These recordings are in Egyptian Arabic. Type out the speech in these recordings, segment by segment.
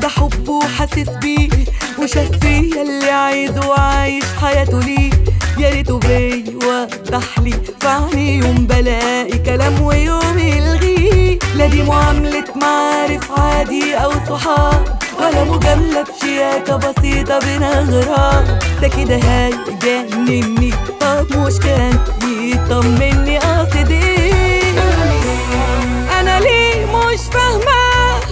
ده حب وحاسس بيه وشاف فيا اللي عايزه وعايش حياته ليه يا ريته بيوضح لي في عيني يوم بلاقي كلام ويوم يلغيه لا دي معاملة معارف عادي أو صحاب ولا مجاملة بشياكة بسيطة بين غراب ده كده هيجنني طب مش كان يطمني قصد ايه انا ليه مش فاهمة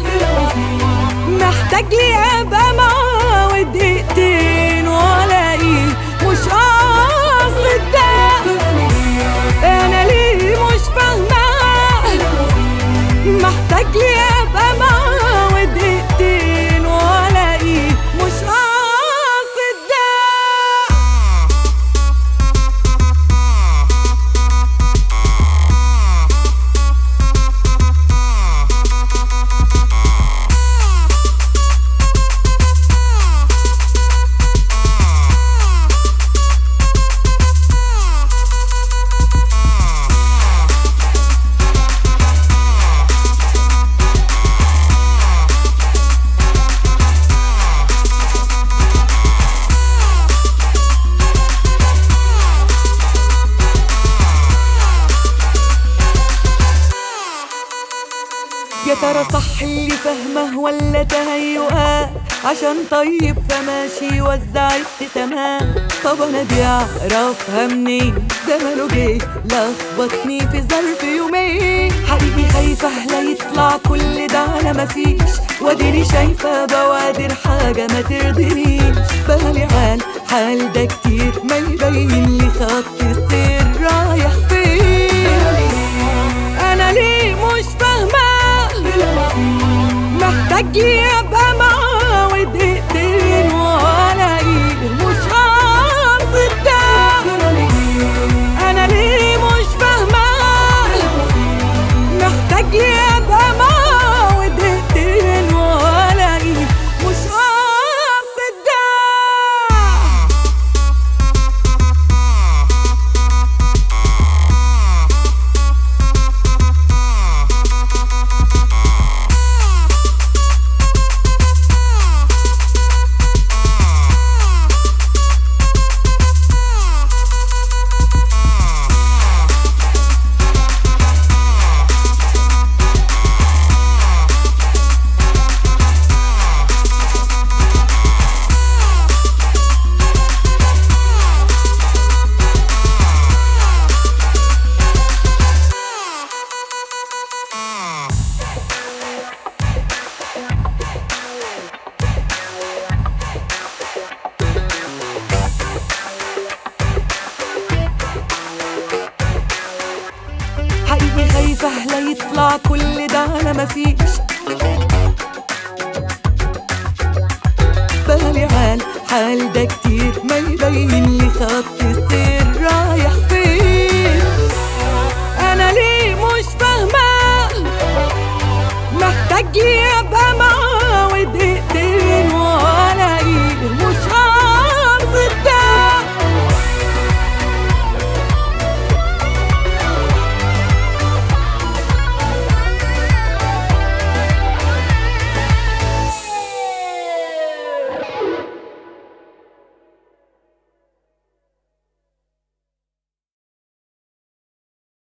محتاج لي ابقى معاه ودقيقتين والاقيه مش قاصد ده انا ليه مش فاهمة محتاج لي ابقى معاه ودقيقتين والاقيه مش قاصد ده يا ترى صح اللي فاهمه ولا تهيؤات عشان طيب فماشي وزع ابتسامات طب انا دي اعرفها منين ده ماله جه لخبطني في ظرف يومين حقيقي خايفه لا يطلع كل ده على مفيش واديني شايفه بوادر حاجه ما ترضينيش بالي عال حال ده كتير ما يبين لي خط السير رايح فين انا ليه مش فاهمه محتاج لي ابقى معاه ودقيقتين والاقيه مش قاصد ده انا ليه مش فاهمه محتاج لي ابقى معاه ودقيقتين والاقيه مش قاصد ده حقيقي خايفة لا يطلع كل ده على مفيش بالي عال حال ده كتير ما يبين